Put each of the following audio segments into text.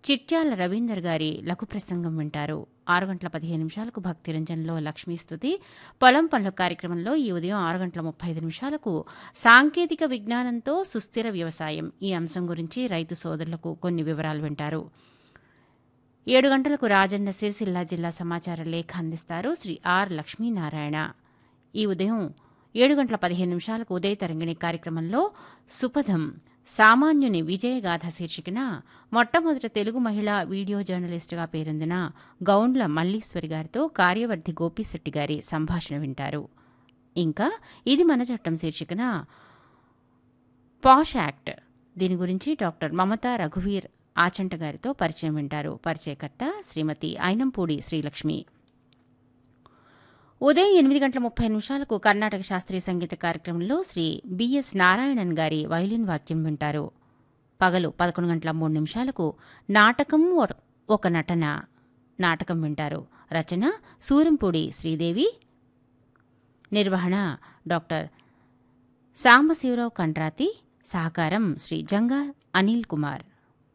చిట్యాల రవీందర్ గారి లఘు ప్రసంగం వింటారు ఆరు గంటల పదిహేను నిమిషాలకు భక్తి రంజన్లో లక్ష్మీ స్తుతి పొలం పనుల కార్యక్రమంలో ఈ ఉదయం ఆరు గంటల ముప్పై ఐదు నిమిషాలకు సాంకేతిక విజ్ఞానంతో సుస్థిర వ్యవసాయం ఈ అంశం గురించి రైతు సోదరులకు కొన్ని వివరాలు వింటారు ఏడు గంటలకు రాజన్న సిరిసిల్ల జిల్లా సమాచార లేఖ అందిస్తారు శ్రీ ఆర్ లక్ష్మీనారాయణ ఈ ఉదయం ఏడు గంటల పదిహేను నిమిషాలకు ఉదయ తరంగిణి కార్యక్రమంలో సుపథం సామాన్యుని విజయగాథ శీర్షికన మొట్టమొదటి తెలుగు మహిళా వీడియో జర్నలిస్టుగా పేరొందిన గౌండ్ల మల్లీశ్వరి గారితో కార్యవర్ధి గోపిశెట్టి గారి సంభాషణ వింటారు ఇంకా ఇది మన చట్టం శీర్షికన పాష్ యాక్ట్ దీని గురించి డాక్టర్ మమతా రఘువీర్ ఆచంట గారితో పరిచయం వింటారు పరిచయకర్త శ్రీమతి ఐనంపూడి శ్రీలక్ష్మి ఉదయం ఎనిమిది గంటల ముప్పై నిమిషాలకు కర్ణాటక శాస్త్రీయ సంగీత కార్యక్రమంలో శ్రీ బిఎస్ నారాయణన్ గారి వైలిన్ వాద్యం వింటారు పగలు పదకొండు గంటల మూడు నిమిషాలకు నాటకం ఒ- ఒక నటన నాటకం వింటారు రచన సూరంపూడి శ్రీదేవి నిర్వహణ డాక్టర్ సాంబశివరావు కండ్రాతి సహకారం శ్రీ జంగా అనిల్ కుమార్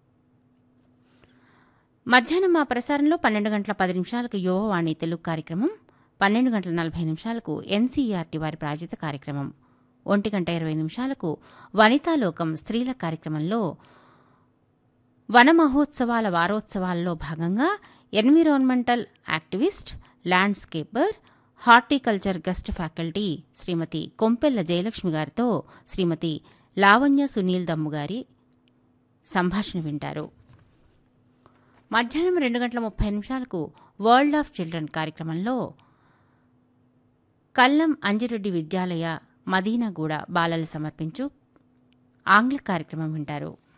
మధ్యాహ్నం మా ప్రసారంలో పన్నెండు గంటల పది నిమిషాలకు యువవాణి తెలుగు కార్యక్రమం పన్నెండు గంటల నలభై నిమిషాలకు ఎన్సీఈఆర్టీ వారి ప్రాజిత కార్యక్రమం ఒంటి గంట ఇరవై నిమిషాలకు వనితాలోకం స్త్రీల కార్యక్రమంలో వన మహోత్సవాల వారోత్సవాల్లో భాగంగా environmental activist landscaper horticulture guest faculty Shrimati Kompella Jayalakshmi గారితో శ్రీమతి లావణ్య సునీల్ దమ్ము గారి సంభాషణ వింటారు మధ్యాహ్నం రెండు గంటల ముప్పై నిమిషాలకు వరల్డ్ ఆఫ్ చిల్డ్రన్ కార్యక్రమంలో కల్లం అంజిరెడ్డి విద్యాలయ మదీనాగూడ బాలలు సమర్పించు ఆంగ్ల కార్యక్రమం వింటారు